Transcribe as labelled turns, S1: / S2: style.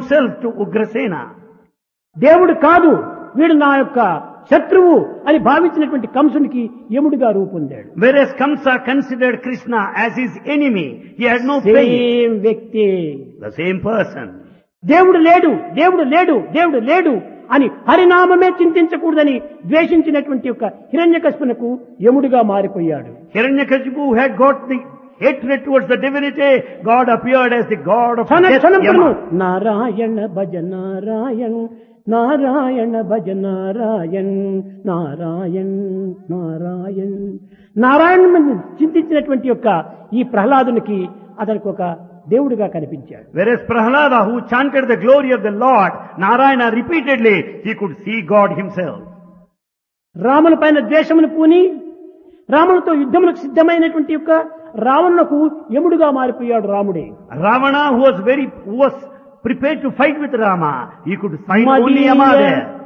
S1: himself to Ugrasena.
S2: దేవుడు కాదు వీడు నా యొక్క శత్రువు అని భావించినటువంటి కంసునికి యముడిగా రూపొందాడు
S1: Whereas Kamsa considered Krishna as his enemy. He had no faith.
S2: Same వ్యక్తి
S1: The same person.
S2: దేవుడు లేడు దేవుడు లేడు దేవుడు లేడు అని హరినామమే చింతించకూడదని ద్వేషించినటువంటి యొక్క హిరణ్యకశిపునకు యముడిగా మారిపోయాడు
S1: Hiranyakashipu had got the hatred towards the divinity. God appeared as the god of
S2: క్షణ
S1: death,
S2: క్షణమును
S1: Yama.
S2: నారాయణ భజ నారాయణ్ నారాయణ భజ నారాయణ్ నారాయణ్ నారాయణ్ నారాయణ చింతించినటువంటి యొక్క ఈ ప్రహ్లాదునికి అతనికి ఒక దేవుడిగా కనిపించాడు
S1: Whereas Prahlada, who chanted the glory of the Lord, Narayana repeatedly, he could see God himself.
S2: రాముని పైన ద్వేషమును పూని రామునితో యుద్ధములకు సిద్ధమైనటువంటి యొక్క రావణులకు యముడుగా మారిపోయాడు రాముడే
S1: Ravana, who was very, who was prepared to fight with Rama, he could find only Yama there.